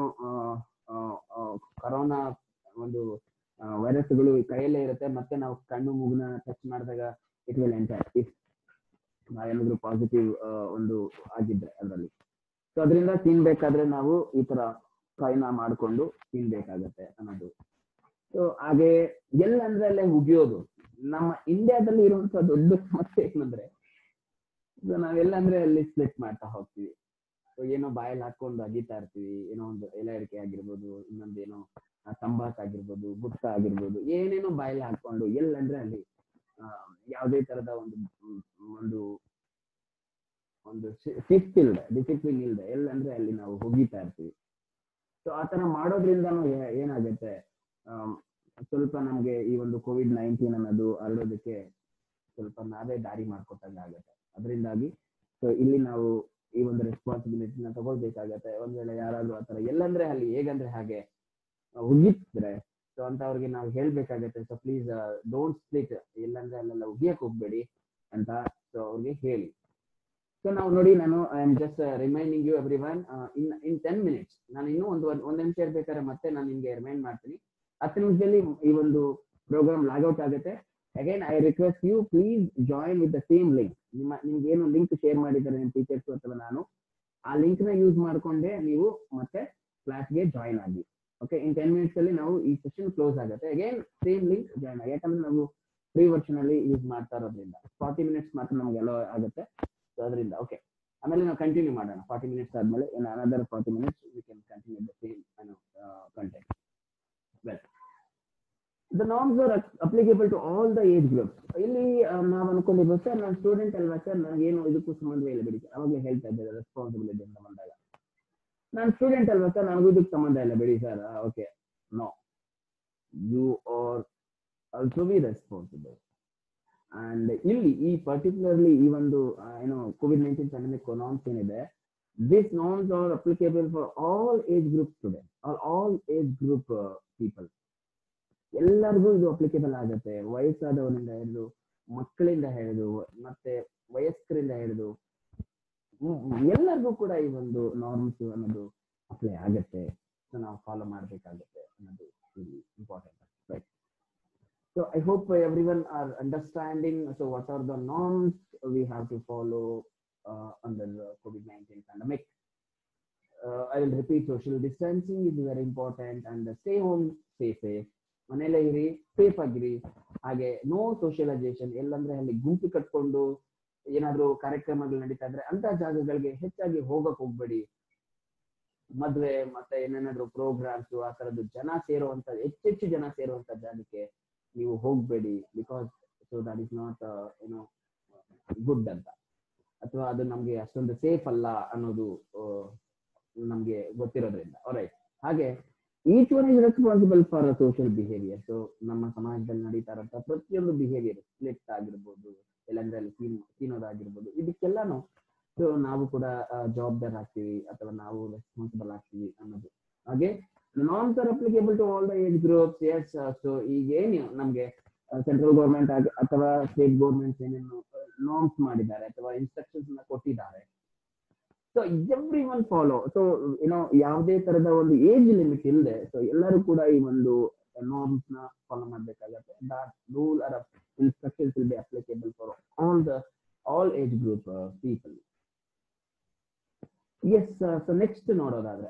ಕರೋನಾ ಒಂದು ವೈರಸ್ಗಳು ಕೈಯಲ್ಲೇ ಇರುತ್ತೆ ಮತ್ತೆ ನಾವು ಕಣ್ಣು ಮೂಗನ ಟಚ್ ಮಾಡಿದಾಗ ಇಟ್ ವಿಲ್ ಎಂಟರ್ ಇಫ್ ನಾವೇನಾದ್ರೂ ಪಾಸಿಟಿವ್ ಒಂದು ಆಗಿದ್ರೆ ಅದರಲ್ಲಿ ಸೊ ಅದರಿಂದ ತಿನ್ಬೇಕಾದ್ರೆ ನಾವು ಈ ತರ ಕೈನ ಮಾಡ್ಕೊಂಡು ತಿನ್ಬೇಕಾಗತ್ತೆ ಅನ್ನೋದು ಸೊ ಹಾಗೆ ಎಲ್ಲಂದ್ರೆ ಅಲ್ಲೇ ಉಗಿಯೋದು ನಮ್ಮ ಇಂಡಿಯಾದಲ್ಲಿ ಇರುವಂತ ದೊಡ್ಡ ಸಮಸ್ಯೆ ಏನಂದ್ರೆ ಸೊ ನಾವೆಲ್ಲಂದ್ರೆ ಅಲ್ಲಿ ಸ್ಪ್ಲಿಟ್ ಮಾಡ್ತಾ ಹೋಗ್ತೀವಿ ಸೊ ಏನೋ ಬಾಯಲ್ಲಿ ಹಾಕೊಂಡು ಅಗಿತಾ ಇರ್ತೀವಿ ಏನೋ ಒಂದು ಎಲೆ ಅಡಿಕೆ ಆಗಿರ್ಬೋದು ಇನ್ನೊಂದೇನೋ ಆ, ತಂಬಾಕ್ ಆಗಿರ್ಬೋದು ಗುಟ್ಕ ಆಗಿರ್ಬೋದು ಏನೇನೋ ಬಾಯಲ್ಲಿ ಹಾಕೊಂಡು ಎಲ್ಲಂದ್ರೆ ಅಲ್ಲಿ ಆ, ಯಾವುದೇ ತರದ ಒಂದು ಮ್, ಒಂದು ಒಂದು ಶಿಫ್ಟ್ ಇಲ್ದೆ ಡಿಸಿಪ್ಲಿನ್ ಇಲ್ದೆ ಎಲ್ಲಂದ್ರೆ ಅಲ್ಲಿ ನಾವು ಹೋಗಿತಾ ಇರ್ತೀವಿ ಸೊ ಆ ತರ ಮಾಡೋದ್ರಿಂದನೂ ಏ- ಏನಾಗುತ್ತೆ ಆಮ್, ಸ್ವಲ್ಪ ನಮ್ಗೆ ಈ ಒಂದು ಕೋವಿಡ್ ನೈನ್ಟೀನ್ ಅನ್ನೋದು ಹರಡೋದಕ್ಕೆ ಸ್ವಲ್ಪ ನಾವೇ ದಾರಿ ಮಾಡ್ಕೊಟ್ಟಂಗೆ ಆಗುತ್ತೆ ಅದರಿಂದಾಗಿ ಸೊ ಇಲ್ಲಿ ನಾವು ಈ ಒಂದು ರೆಸ್ಪಾನ್ಸಿಬಿಲಿಟಿನ ತಗೊಳ್ಬೇಕಾಗತ್ತೆ ಒಂದ್ ವೇಳೆ ಯಾರಾದ್ರೂ ಆತರ ಎಲ್ಲಂದ್ರೆ ಅಲ್ಲಿ ಹೇಗಂದ್ರೆ ಹಾಗೆ ಉಗಿದ್ರೆ ಸೊ ಅಂತವ್ರಿಗೆ ನಾವು ಹೇಳ್ಬೇಕಾಗತ್ತೆ ಸೊ ಪ್ಲೀಸ್ ಡೋಂಟ್ ಸ್ಪ್ಲಿಟ್ ಎಲ್ಲಂದ್ರೆ ಅಲ್ಲೆಲ್ಲ ಉಗಿಯಕ್ ಹೋಗ್ಬೇಡಿ ಅಂತ ಸೊ ಅವ್ರಿಗೆ ಹೇಳಿ ಸೊ ನಾವು ನೋಡಿ ನಾನು I am just reminding you everyone in in ten minutes ನಾನು ಇನ್ನೂ ಒಂದು ಒಂದ್ ನಿಮಿಷ ಇರ್ಬೇಕಾದ್ರೆ ಮತ್ತೆ ನಾನು ನಿಮ್ಗೆ ರಿಮೈಂಡ್ ಮಾಡ್ತೀನಿ ಹತ್ತು ನಿಮಿಷದಲ್ಲಿ ಈ ಒಂದು ಪ್ರೋಗ್ರಾಮ್ ಲಾಗೌಟ್ ಆಗುತ್ತೆ again I request you please join with the same link ನಿಮ್ಮ ನಿಮ್ಗೆ ಏನು ಲಿಂಕ್ ಶೇರ್ ಮಾಡಿದ್ದಾರೆ ನಿಮ್ಮ ಟೀಚರ್ಸ್ ಅಥವಾ ನಾನು ಆ ಲಿಂಕ್ ನ ಯೂಸ್ ಮಾಡ್ಕೊಂಡೆ ನೀವು ಮತ್ತೆ ಕ್ಲಾಸ್ಗೆ ಜಾಯಿನ್ ಆಗಿ ಓಕೆ ಇನ್ ಟೆನ್ ಮಿನಿಟ್ಸ್ ಅಲ್ಲಿ ನಾವು ಈ ಸೆಷನ್ ಕ್ಲೋಸ್ ಆಗುತ್ತೆ ಅಗೇನ್ ಸೇಮ್ ಲಿಂಕ್ ಜಾಯ್ನ್ ಆಗಿ ಯಾಕಂದ್ರೆ ನಾವು ಫ್ರೀ ವರ್ಷನ್ ಅಲ್ಲಿ ಯೂಸ್ ಮಾಡ್ತಾ ಇರೋದ್ರಿಂದ ಫಾರ್ಟಿ ಮಿನಿಟ್ಸ್ ಮಾತ್ರ ನಮ್ಗೆ ಎಲ್ಲೋ ಆಗುತ್ತೆ ಸೊ ಅದರಿಂದ ಓಕೆ ಆಮೇಲೆ ನಾವು ಕಂಟಿನ್ಯೂ ಮಾಡೋಣ ಫಾರ್ಟಿ ಮಿನಿಟ್ಸ್ ಆದ್ಮೇಲೆ in another forty minutes we can continue the same content well the norms are applicable to all the age groups ಇಲ್ಲಿ ನಾವು ಅನ್ಕೊಂಡಿರ್ಬೋದು ಸರ್ ನಾನು ಸ್ಟೂಡೆಂಟ್ ಅಲ್ವಾ ಸರ್ ನನಗೇನು ಇದಕ್ಕೂ ಸಂಬಂಧವೇ ಇಲ್ಲ ಬಿಡಿ ಅವಾಗಲೇ ಹೇಳ್ತಾ ಇದ್ದೆ ರೆಸ್ಪಾನ್ಸಿಬಿಲಿಟಿ ಅಂತ ಬಂದಾಗ ನಾನು ಸ್ಟೂಡೆಂಟ್ ಅಲ್ವಾ ಸರ್ ನನಗೂ ಇದಕ್ಕೆ ಸಂಬಂಧ ಇಲ್ಲ ಬಿಡಿ sir okay no you are also be responsible and ಇಲ್ಲಿ ಈ ಪರ್ಟಿಕ್ಯುಲರ್ಲಿ ಈ ಒಂದು ಏನು ಕೋವಿಡ್ ನೈನ್ಟೀನ್ ಪ್ಯಾಂಡಮಿಕ್ ನಾರ್ಮ್ಸ್ ಏನಿದೆ this norms are applicable for all age group student or all age group people ಎಲ್ಲರಿಗೂ ಇದು ಅಪ್ಲಿಕೇಬಲ್ ಆಗುತ್ತೆ ವಯಸ್ಸಾದವರಿಂದ ಹಿಡಿದು ಮಕ್ಕಳಿಂದ ಹಿಡಿದು ಮತ್ತೆ ವಯಸ್ಕರಿಂದ ಹಿಡಿದು ಎಲ್ಲರಿಗೂ ಕೂಡ ಈ ಒಂದು ನಾರ್ಮ್ಸ್ ಅನ್ನೋದು ಅಪ್ಲೈ ಆಗುತ್ತೆ ಸೊ ನಾವು ಫಾಲೋ ಮಾಡಬೇಕಾಗುತ್ತೆ ಅನ್ನೋದು ಇಲ್ಲಿ important right so I hope everyone are understanding so what are the norms we have to follow under covid nineteen pandemic I will repeat social distancing is very important and stay home stay safe ಮನೇಲೇ ಇರಿ safe ಆಗಿರಿ ಹಾಗೆ no socialisation ಎಲ್ಲಂದ್ರೆ ಅಲ್ಲಿ ಗುಂಪು ಕಟ್ಕೊಂಡು ಏನಾದ್ರೂ ಕಾರ್ಯಕ್ರಮಗಳು ನಡೀತಾ ಇದ್ರೆ ಅಂತ ಜಾಗಗಳಿಗೆ ಹೆಚ್ಚಾಗಿ ಹೋಗಕ್ ಹೋಗ್ಬೇಡಿ ಮದ್ವೆ ಮತ್ತೆ ಏನೇನಾದ್ರೂ ಪ್ರೋಗ್ರಾಮ್ಸ್ ಆ ತರದ್ದು ಜನ ಸೇರುವಂತ ಹೆಚ್ಚೆಚ್ಚು ಜನ ಸೇರುವಂತ ಜಾಗಕ್ಕೆ ನೀವು ಹೋಗ್ಬೇಡಿ because so that is not ಏನೋ ಗುಡ್ ಅಂತ ಅಥವಾ ಅದು ನಮ್ಗೆ ಅಷ್ಟೊಂದು ಸೇಫ್ ಅಲ್ಲ ಅನ್ನೋದು ನಮ್ಗೆ ಗೊತ್ತಿರೋದ್ರಿಂದ ರೈಟ್ ಹಾಗೆ each one is responsible for social behaviour so ನಮ್ಮ ಸಮಾಜದಲ್ಲಿ ನಡೀತಾ ಇರೋಂಥ ಪ್ರತಿಯೊಂದು ಬಿಹೇವಿಯರ್ ಸ್ಲಿಟ್ ಆಗಿರ್ಬೋದು ಇಲ್ಲಾಂದ್ರೆ ಅಲ್ಲಿ ಸೀನ್ ಸೀನೋದಾಗಿರ್ಬೋದು ಇದಕ್ಕೆಲ್ಲಾನು ಸೊ ನಾವು ಕೂಡ ಜವಾಬ್ದಾರ ಆಗ್ತೀವಿ ಅಥವಾ ನಾವು ರೆಸ್ಪಾನ್ಸಿಬಲ್ ಆಗ್ತೀವಿ ಅನ್ನೋದು ಹಾಗೆ norms are applicable to all the age groups yes so ಈಗ ಏನು ನಮ್ಗೆ ಸೆಂಟ್ರಲ್ ಗೌರ್ಮೆಂಟ್ ಆಗಿ ಅಥವಾ ಸ್ಟೇಟ್ ಗೌರ್ಮೆಂಟ್ ಏನೇನು ನಾರ್ಮ್ಸ್ ಮಾಡಿದ್ದಾರೆ ಅಥವಾ ಇನ್ಸ್ಟ್ರಕ್ಷನ್ಸ್ ನ ಕೊಟ್ಟಿದ್ದಾರೆ so everyone follow so ಏನೋ ಯಾವುದೇ ತರದ ಒಂದು ಏಜ್ ಲಿಮಿಟ್ ಇಲ್ಲದೆ ಸೊ ಎಲ್ಲರೂ ಕೂಡ ಈ ಒಂದು ನಾರ್ಮ್ಸ್ ನ ಫಾಲೋ ಮಾಡ್ಬೇಕಾಗತ್ತೆ that rule or instructions will be applicable for all the all age group people yes so next ನೋಡೋದಾದ್ರೆ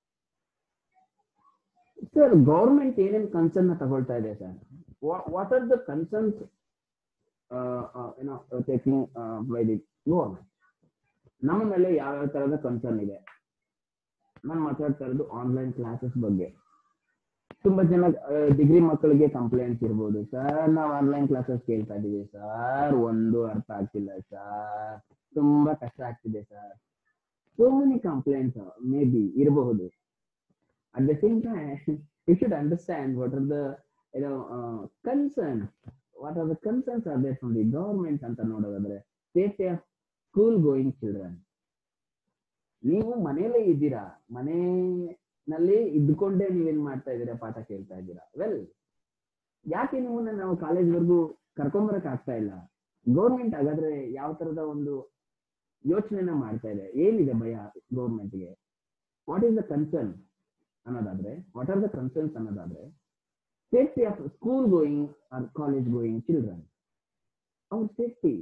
ಸರ್ ಗೌರ್ಮೆಂಟ್ ಏನೇನು ಕನ್ಸರ್ನ್ ತಗೊಳ್ತಾ ಇದೆ sir what are the concerns ಏನೋ ಟೇಕಿಂಗ್ ಬೈ ದಿ ಗೌರ್ಮೆಂಟ್ ನಮ್ಮ ಮೇಲೆ ಯಾವ್ಯಾವ ತರದ ಕನ್ಸರ್ನ್ ಇದೆ ನಾನು ಮಾತಾಡ್ತಾ ಇರೋದು ಆನ್ಲೈನ್ ಕ್ಲಾಸಸ್ ಬಗ್ಗೆ ತುಂಬಾ ಜನ ಡಿಗ್ರಿ ಮಕ್ಕಳಿಗೆ ಕಂಪ್ಲೇಂಟ್ಸ್ ಇರ್ಬೋದು ಸರ್ ನಾವು ಆನ್ಲೈನ್ ಕ್ಲಾಸಸ್ ಕೇಳ್ತಾ ಇದೀವಿ ಸರ್ ಒಂದು ಅರ್ಥ ಆಗ್ತಿಲ್ಲ ಸರ್ ತುಂಬಾ ಕಷ್ಟ ಆಗ್ತಿದೆ sir so many complaints may be ಇರಬಹುದು at the same time you should understand what are the ಏನೋ concern what are the concerns are there from the government ಅಂತ ನೋಡೋದಾದ್ರೆ safety of school going children ನೀವು ಮನೇಲೇ ಇದ್ದೀರಾ ಮನೆಯಲ್ಲಿ ಇದ್ಕೊಂಡೇ ನೀವೇನ್ ಮಾಡ್ತಾ ಇದ್ದೀರಾ ಪಾಠ ಕೇಳ್ತಾ ಇದ್ದೀರಾ ವೆಲ್ ಯಾಕೆ ನಿಮ್ಮನ್ನ ನಾವು ಕಾಲೇಜ್ವರೆಗೂ ಕರ್ಕೊಂಬರಕ್ ಆಗ್ತಾ ಇಲ್ಲ ಗೌರ್ಮೆಂಟ್ ಹಾಗಾದ್ರೆ ಯಾವ ತರದ ಒಂದು ಯೋಚನೆನ ಮಾಡ್ತಾ ಇದೆ ಏನಿದೆ ಭಯ ಗೌರ್ಮೆಂಟ್ಗೆ ವಾಟ್ ಈಸ್ ದ ಕನ್ಸರ್ನ್ ಅನ್ನೋದಾದ್ರೆ ವಾಟ್ ಆರ್ ದ ಕನ್ಸರ್ನ್ಸ್ ಅನ್ನೋದಾದ್ರೆ safety of school going or college going children ಅವ್ರ ಸೇಫ್ಟಿ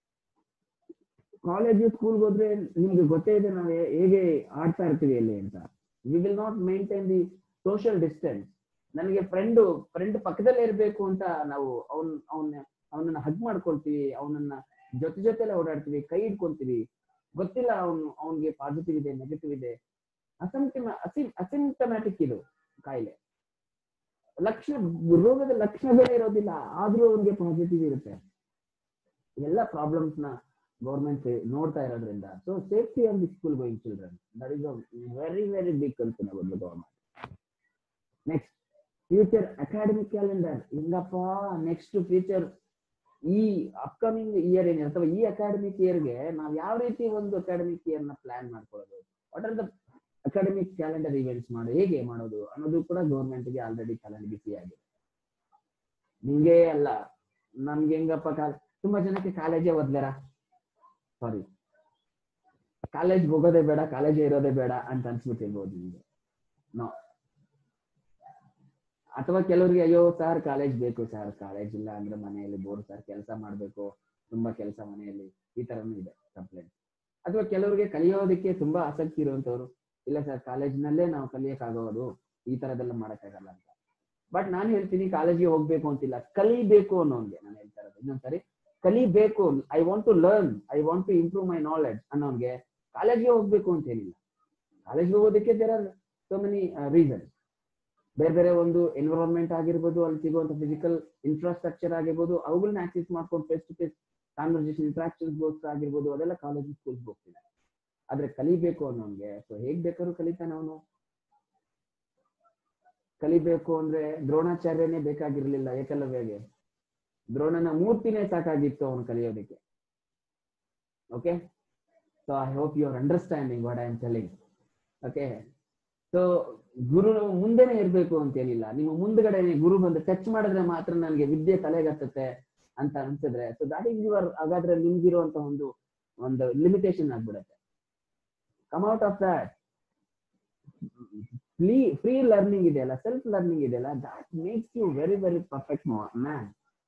ಕಾಲೇಜ್ ಸ್ಕೂಲ್ಗೆ ಹೋದ್ರೆ ನಿಮ್ಗೆ ಗೊತ್ತೇ ಇದೆ ನಾವು ಹೇಗೆ ಆಡ್ತಾ ಇರ್ತೀವಿ ಅಲ್ಲಿ ಅಂತ we will not maintain the social distance ನನಗೆ ಫ್ರೆಂಡ್ ಫ್ರೆಂಡ್ ಪಕ್ಕದಲ್ಲೇ ಇರಬೇಕು ಅಂತ ನಾವು ಅವನ್ ಅವನ್ನ ಅವನನ್ನ ಹಗ್ ಮಾಡ್ಕೊಳ್ತೀವಿ ಅವನನ್ನ ಜೊತೆ ಜೊತೆಲೆ ಓಡಾಡ್ತೀವಿ ಕೈ ಹಿಡ್ಕೊಂತೀವಿ ಗೊತ್ತಿಲ್ಲ ಅವನು ಅವನಿಗೆ ಪಾಸಿಟಿವ್ ಇದೆ ನೆಗೆಟಿವ್ ಇದೆ ಅಸಂಪ್ಟಮ ಅಸಿ ಅಸಿಂಟಮ್ಯಾಟಿಕ್ ಇದು ಕಾಯಿಲೆ ಲಕ್ಷಣ ರೋಗದ ಲಕ್ಷಣಗಳೇ ಇರೋದಿಲ್ಲ ಆದ್ರೂ ಅವನಿಗೆ ಪಾಸಿಟಿವ್ ಇರುತ್ತೆ ಎಲ್ಲ ಪ್ರಾಬ್ಲಮ್ಸ್ ನ ಗೌರ್ಮೆಂಟ್ ನೋಡ್ತಾ ಇರೋದ್ರಿಂದ so safety of the school going children that is a very very big concern about the government next future academic calendar ಹಿಂಗಪ್ಪ ನೆಕ್ಸ್ಟ್ ಫ್ಯೂಚರ್ ಈ ಅಪ್ಕಮಿಂಗ್ ಇಯರ್ ಏನಿದೆ ಅಥವಾ ಈ ಅಕಾಡೆಮಿಕ್ ಇಯರ್ಗೆ ನಾವು ಯಾವ ರೀತಿ ಒಂದು ಅಕಾಡೆಮಿಕ್ ಇಯರ್ ನ ಪ್ಲಾನ್ ಮಾಡ್ಕೊಳ್ಳೋದು what are the academic calendar events ಮಾಡೋದು ಹೇಗೆ ಮಾಡೋದು ಅನ್ನೋದು ಕೂಡ ಗೌರ್ಮೆಂಟ್ಗೆ ಆಲ್ರೆಡಿ ತಲೆಗೆ ಬಿಸಿ ಆಗಿದೆ ನಿಂಗೆ ಅಲ್ಲ ನಮ್ಗೆ ಹೆಂಗಪ್ಪ ಕಾಲ ತುಂಬಾ ಜನಕ್ಕೆ ಕಾಲೇಜೇ ಓದ್ಲಾರ ಸಾರಿ ಕಾಲೇಜ್ ಹೋಗೋದೇ ಬೇಡ ಕಾಲೇಜೇ ಇರೋದೇ ಬೇಡ ಅಂತ ಅನ್ಸ್ಬಿಟ್ಟಿರ್ಬೋದು ನಿಮ್ಗೆ ನೋ ಅಥವಾ ಕೆಲವರಿಗೆ ಅಯ್ಯೋ ಸರ್ ಕಾಲೇಜ್ ಬೇಕು ಸರ್ ಕಾಲೇಜ್ ಇಲ್ಲ ಅಂದ್ರೆ ಮನೆಯಲ್ಲಿ ಬೋರ್ ಸರ್ ಕೆಲಸ ಮಾಡ್ಬೇಕು ತುಂಬಾ ಕೆಲಸ ಮನೆಯಲ್ಲಿ ಈ ತರನು ಇದೆ ಕಂಪ್ಲೇಂಟ್ ಅಥವಾ ಕೆಲವರಿಗೆ ಕಲಿಯೋದಕ್ಕೆ ತುಂಬಾ ಆಸಕ್ತಿ ಇರುವಂತವ್ರು ಇಲ್ಲ ಸರ್ ಕಾಲೇಜ್ನಲ್ಲೇ ನಾವು ಕಲಿಯಕ್ಕಾಗೋದು ಈ ತರದೆಲ್ಲ ಮಾಡಕ್ಕಾಗಲ್ಲ ಅಂತ ಬಟ್ ನಾನು ಹೇಳ್ತೀನಿ ಕಾಲೇಜಿಗೆ ಹೋಗ್ಬೇಕು ಅಂತಿಲ್ಲ ಕಲಿಬೇಕು ಅನ್ನೋನ್ಗೆ ನಾನು ಹೇಳ್ತಾ ಇರೋದು ಇನ್ನೊಂದ್ಸರಿ ಕಲಿಬೇಕು I want to learn I want to improve my knowledge ಅನ್ನೋನ್ಗೆ ಕಾಲೇಜ್ಗೆ ಹೋಗ್ಬೇಕು ಅಂತ ಏನಿಲ್ಲ ಕಾಲೇಜ್ಗೆ ಹೋಗೋದಕ್ಕೆ there are so many reason ಬೇರೆ ಬೇರೆ ಒಂದು ಎನ್ವಿರಾನ್ಮೆಂಟ್ ಆಗಿರ್ಬೋದು ಅಲ್ಲಿ ಸಿಗುವಂತ ಫಿಸಿಕಲ್ ಇನ್ಫ್ರಾಸ್ಟ್ರಕ್ಚರ್ ಆಗಿರ್ಬೋದು ಅವುಗಳನ್ನ ಆಕ್ಸೆಸ್ ಮಾಡ್ಕೊಂಡು face to face conversation interactions ಆಗಿರ್ಬೋದು ಅದೆಲ್ಲ ಕಾಲೇಜ್ ಸ್ಕೂಲ್ಸ್ ಹೋಗ್ತಿದೆ ಆದ್ರೆ ಕಲಿಬೇಕು ಅನ್ನೋನ್ಗೆ ಸೊ ಹೇಗ್ ಬೇಕಾದ್ರೂ ಕಲಿತಾನೆ ಅವನು ಕಲಿಬೇಕು ಅಂದ್ರೆ ದ್ರೋಣಾಚಾರ್ಯನೇ ಬೇಕಾಗಿರ್ಲಿಲ್ಲ ಏಕಲವ್ಯಗೆ ದ್ರೋಣನ ಮೂರ್ತಿನೇ ಸಾಕಾಗಿತ್ತು ಅವನು ಕಲಿಯೋದಕ್ಕೆ okay so I hope you are understanding what I am telling okay so ಗುರು ಮುಂದೆನೆ ಇರ್ಬೇಕು ಅಂತೇನಿಲ್ಲ ನಿಮ್ಮ ಮುಂದ್ಗಡೆನೆ ಗುರು ಬಂದು ಟಚ್ ಮಾಡಿದ್ರೆ ಮಾತ್ರ ನನಗೆ ವಿದ್ಯೆ ತಲೆಗತ್ತತ್ತೆ ಅಂತ ಅನ್ಸಿದ್ರೆ ಸೊ ದಾಟ್ ಈಸ್ ಯುವರ್ ಹಾಗಾದ್ರೆ ನಿಮ್ಗಿರುವಂತ ಒಂದು ಒಂದು ಲಿಮಿಟೇಷನ್ ಆಗ್ಬಿಡತ್ತೆ come out of that free free learning ಇದೆಯಲ್ಲ ಸೆಲ್ಫ್ ಲರ್ನಿಂಗ್ ಇದೆಯಲ್ಲ that makes you very very perfect man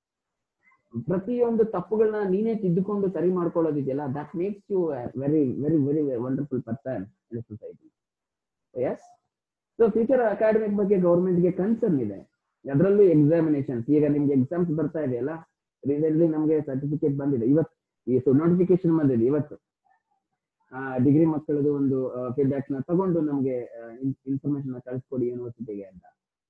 ಪ್ರತಿಯೊಂದು ತಪ್ಪುಗಳನ್ನ ನೀನೇ ತಿದ್ದುಕೊಂಡು ಸರಿ ಮಾಡ್ಕೊಳ್ಳೋದಿದೆಯಲ್ಲ that makes you very very very wonderful person in society yes so future academic ಬಗ್ಗೆ ಗೌರ್ಮೆಂಟ್ಗೆ ಕನ್ಸರ್ನ್ ಇದೆ ಅದರಲ್ಲೂ ಎಕ್ಸಾಮಿನೇಷನ್ಸ್ ಈಗ ನಿಮ್ಗೆ ಎಕ್ಸಾಮ್ಸ್ ಬರ್ತಾ ಇದೆಯಲ್ಲ ರೀಸೆಂಟ್ಲಿ ನಮಗೆ ಸರ್ಟಿಫಿಕೇಟ್ ಬಂದಿದೆ ಇವತ್ತು ಈ ನೋಟಿಫಿಕೇಶನ್ ಬಂದಿದೆ ಇವತ್ತು ಡಿಗ್ರಿ ಮಕ್ಕಳದು ಒಂದು ಫೀಡ್ಬ್ಯಾಕ್ ನ ತಗೊಂಡು ನಮಗೆ ಇನ್ಫಾರ್ಮೇಶನ್ ಕಳಿಸ್ಕೊಡಿ ಯೂನಿವರ್ಸಿಟಿಗೆ ಅಂತ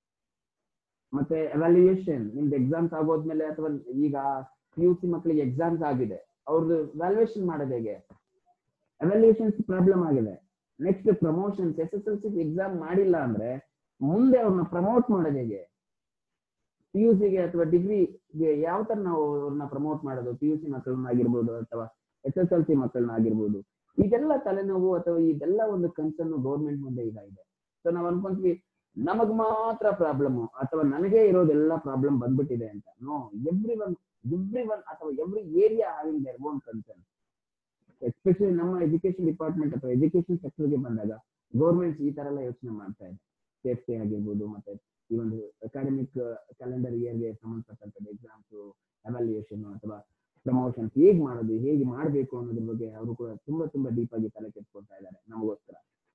ಮತ್ತೆ ಎವ್ಯಾಲ್ಯೂಯೇಷನ್ ನಿಮ್ದು ಎಕ್ಸಾಮ್ಸ್ ಆಗೋದ್ಮೇಲೆ ಅಥವಾ ಈಗ ಪಿ ಯು ಸಿ ಮಕ್ಕಳಿಗೆ ಎಕ್ಸಾಮ್ಸ್ ಆಗಿದೆ ಅವ್ರದ್ದು ವ್ಯಾಲ್ಯೂಯೇಷನ್ ಮಾಡೋದು ಹೇಗೆ ಎವ್ಯಾಲ್ಯೂಯೇಷನ್ಸ್ ಪ್ರಾಬ್ಲಮ್ ಆಗಿದೆ next promotions S S L C exam ಮಾಡಿಲ್ಲ ಅಂದ್ರೆ ಮುಂದೆ ಅವ್ರನ್ನ ಪ್ರಮೋಟ್ ಮಾಡೋದು ಹೇಗೆ ಪಿ ಯು ಸಿಗೆ ಅಥವಾ ಡಿಗ್ರಿಗೆ ಯಾವ ತರ ನಾವು ಅವ್ರನ್ನ ಪ್ರಮೋಟ್ ಮಾಡೋದು ಪಿ ಯು ಸಿ ಮಕ್ಕಳನ್ನ ಆಗಿರ್ಬೋದು ಅಥವಾ ಎಸ್ ಎಸ್ ಎಲ್ ಸಿ ಮಕ್ಕಳನ್ನ ಆಗಿರ್ಬೋದು ಇದೆಲ್ಲ ತಲೆನೋವು ಅಥವಾ ಇದೆಲ್ಲ ಒಂದು ಕನ್ಸರ್ನ್ ಗೌರ್ಮೆಂಟ್ ಮುಂದೆ ಈಗ ಇದೆ ಸೊ ನಾವ್ ಅನ್ಕೊಂತೀವಿ ನಮಗ್ ಮಾತ್ರ ಪ್ರಾಬ್ಲಮ್ ಅಥವಾ ನನಗೆ ಇರೋದೆಲ್ಲ ಪ್ರಾಬ್ಲಮ್ ಬಂದ್ಬಿಟ್ಟಿದೆ ಅಂತ no every one every one ಅಥವಾ every area having their own concern especially ನಮ್ಮ ಎಜುಕೇಶನ್ ಡಿಪಾರ್ಟ್ಮೆಂಟ್ ಅಥವಾ ಎಜುಕೇಶನ್ ಸೆಕ್ಟರ್ಗೆ ಬಂದಾಗ ಗೌರ್ಮೆಂಟ್ ಈ ತರ ಎಲ್ಲ ಯೋಚನೆ ಮಾಡ್ತಾ ಇದೆ ಸೇಫ್ಟಿ ಆಗಿರ್ಬೋದು ಮತ್ತೆ ಈ ಒಂದು ಅಕಾಡೆಮಿಕ್ ಕ್ಯಾಲೆಂಡರ್ ಇಯರ್ಗೆ ಸಂಬಂಧಪಟ್ಟಂತ ಎಕ್ಸಾಮ್ಸ್ ಎವ್ಯಾಲ್ಯೂಯೇಷನ್ ಅಥವಾ ಪ್ರಮೋಷನ್ಸ್ ಹೇಗ್ ಮಾಡೋದು ಹೇಗೆ ಮಾಡಬೇಕು ಅನ್ನೋದ್ರ ಬಗ್ಗೆ ಅವರು ಕೂಡ ತುಂಬಾ ತುಂಬಾ ಡೀಪ್ ಆಗಿ ತಲೆ ಕೆಡ್ಸ್ಕೊಳ್ತಾ ಇದ್ದಾರೆ ನಮಗೋಸ್ಕರ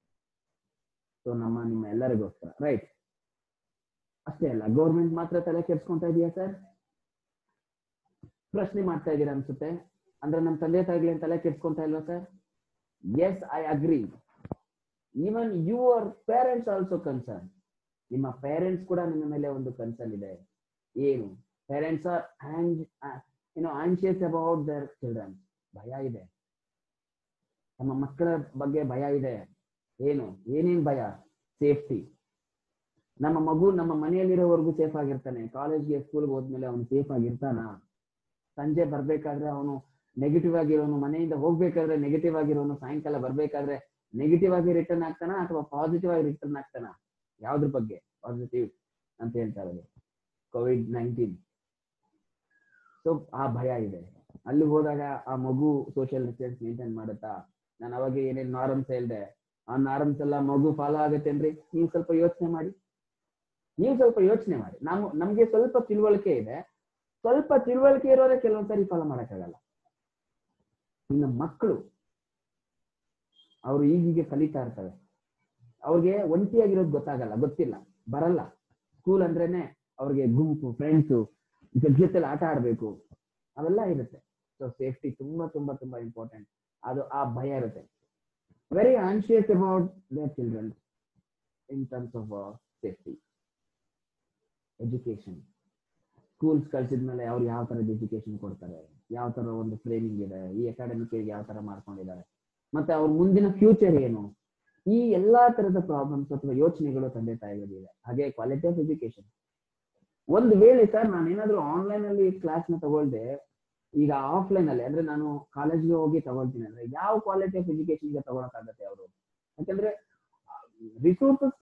ಸೊ ನಮ್ಮ ನಿಮ್ಮ ಎಲ್ಲರಿಗೋಸ್ಕರ ರೈಟ್ ಅಷ್ಟೇ ಅಲ್ಲ ಗೌರ್ಮೆಂಟ್ ಮಾತ್ರ ತಲೆ ಕೆಡ್ಸ್ಕೊಂತಾ ಇದೆಯಾ ಸರ್ ಪ್ರಶ್ನೆ ಮಾಡ್ತಾ ಇದ್ದೀರಾ ಅನ್ಸುತ್ತೆ ಅಂದ್ರೆ ನಮ್ಮ ತಂದೆ ತಾಯಿಗಳೇನ್ ತಲೆ ಕೆಡ್ಸ್ಕೊಂತಾ ಇಲ್ವಾ sir yes I agree even your parents also concern ನಿಮ್ಮ ಪೇರೆಂಟ್ಸ್ ಕೂಡ ನಿಮ್ಮ ಮೇಲೆ ಒಂದು ಕನ್ಸರ್ನ್ ಇದೆ ಏನು ಪೇರೆಂಟ್ಸ್ ಆರ್ ಏನೋ ಆನ್ಶಿಯಸ್ ಅಬೌಟ್ ದರ್ ಚಿಲ್ಡ್ರನ್ ಭಯ ಇದೆ ನಮ್ಮ ಮಕ್ಕಳ ಬಗ್ಗೆ ಭಯ ಇದೆ ಏನು ಏನೇನ್ ಭಯ ಸೇಫ್ಟಿ ನಮ್ಮ ಮಗು ನಮ್ಮ ಮನೆಯಲ್ಲಿರೋವರೆಗೂ ಸೇಫ್ ಆಗಿರ್ತಾನೆ ಕಾಲೇಜ್ಗೆ ಸ್ಕೂಲ್ಗೆ ಹೋದ್ಮೇಲೆ ಅವನು ಸೇಫ್ ಆಗಿರ್ತಾನ ಸಂಜೆ ಬರ್ಬೇಕಾದ್ರೆ ಅವನು ನೆಗೆಟಿವ್ ಆಗಿರೋನು ಮನೆಯಿಂದ ಹೋಗ್ಬೇಕಾದ್ರೆ ನೆಗೆಟಿವ್ ಆಗಿರೋನು ಸಾಯಂಕಾಲ ಬರ್ಬೇಕಾದ್ರೆ ನೆಗೆಟಿವ್ ಆಗಿ ರಿಟರ್ನ್ ಆಗ್ತಾನ ಅಥವಾ ಪಾಸಿಟಿವ್ ಆಗಿ ರಿಟರ್ನ್ ಆಗ್ತಾನ ಯಾವ್ದ್ರ ಬಗ್ಗೆ ಪಾಸಿಟಿವ್ ಅಂತ ಹೇಳ್ತಾ ಇರೋದು ಕೋವಿಡ್ ನೈನ್ಟೀನ್ ಸೊ ಆ ಭಯ ಇದೆ ಅಲ್ಲಿ ಹೋದಾಗ ಆ ಮಗು ಸೋಷಿಯಲ್ ಡಿಸ್ಟೆನ್ಸ್ ಮೇಂಟೈನ್ ಮಾಡುತ್ತಾ ನಾನು ಅವಾಗ ಏನೇನ್ ನಾರ್ಮ್ಸ್ ಹೇಳ್ದೆ ಆ ನಾರ್ಮ್ಸ್ ಎಲ್ಲ ಮಗು ಫಾಲೋ ಆಗತ್ತೇನ್ರಿ ನೀವು ಸ್ವಲ್ಪ ಯೋಚನೆ ಮಾಡಿ ನೀವು ಸ್ವಲ್ಪ ಯೋಚನೆ ಮಾಡಿ ನಾವು ನಮ್ಗೆ ಸ್ವಲ್ಪ ತಿಳುವಳಿಕೆ ಇದೆ ಸ್ವಲ್ಪ ತಿಳುವಳಿಕೆ ಇರೋರೆ ಕೆಲವೊಂದ್ಸರಿ ಫಾಲೋ ಮಾಡಕ್ಕಾಗಲ್ಲ ಇನ್ನು ಮಕ್ಕಳು ಅವ್ರು ಈಗೀಗ ಕಲಿತಾ ಇರ್ತವೆ ಅವ್ರಿಗೆ ಒಂಟಿಯಾಗಿರೋದು ಗೊತ್ತಾಗಲ್ಲ ಗೊತ್ತಿಲ್ಲ ಬರಲ್ಲ ಸ್ಕೂಲ್ ಅಂದ್ರೇನೆ ಅವ್ರಿಗೆ ಗುಂಪು ಫ್ರೆಂಡ್ಸು ಜೊತೆಲಿ ಆಟ ಆಡ್ಬೇಕು ಅವೆಲ್ಲ ಇರುತ್ತೆ ಸೊ ಸೇಫ್ಟಿ ತುಂಬಾ ತುಂಬಾ ತುಂಬಾ ಇಂಪಾರ್ಟೆಂಟ್ ಅದು ಆ ಭಯ ಇರುತ್ತೆ very anxious about their children in terms of safety education schools ಕಳ್ಸಿದ್ಮೇಲೆ ಅವ್ರು ಯಾವ ತರದ ಎಜುಕೇಶನ್ ಕೊಡ್ತಾರೆ ಯಾವ ತರ ಒಂದು ಟ್ರೈನಿಂಗ್ ಇದೆ ಈ ಅಕಾಡೆಮಿಕ್ ಯಾವ ತರ ಮಾಡ್ಕೊಂಡಿದ್ದಾರೆ ಮತ್ತೆ ಅವ್ರ ಮುಂದಿನ ಫ್ಯೂಚರ್ ಏನು ಈ ಎಲ್ಲಾ ತರದ ಪ್ರಾಬ್ಲಮ್ಸ್ ಅಥವಾ ಯೋಚನೆಗಳು ತಂದೆ ತಾಯಿಗಳಿದೆ ಹಾಗೆ ಕ್ವಾಲಿಟಿ ಆಫ್ ಎಜುಕೇಶನ್ ಒಂದು ವೇಳೆ ಸರ್ ನಾನು ಏನಾದ್ರು ಆನ್ಲೈನ್ ಅಲ್ಲಿ ಕ್ಲಾಸ್ ನ ತಗೊಳ್ದೆ ಈಗ ಆಫ್ಲೈನ್ ಅಲ್ಲಿ ಅಂದ್ರೆ ನಾನು ಕಾಲೇಜ್ಗೆ ಹೋಗಿ ತಗೊಳ್ತೀನಿ ಅಂದ್ರೆ ಯಾವ ಕ್ವಾಲಿಟಿ ಆಫ್ ಎಜುಕೇಶನ್ ಗೆ ತಗೊಳಕಾಗತ್ತೆ ಅವರು ಯಾಕಂದ್ರೆ ರಿಸೋರ್ಸಸ್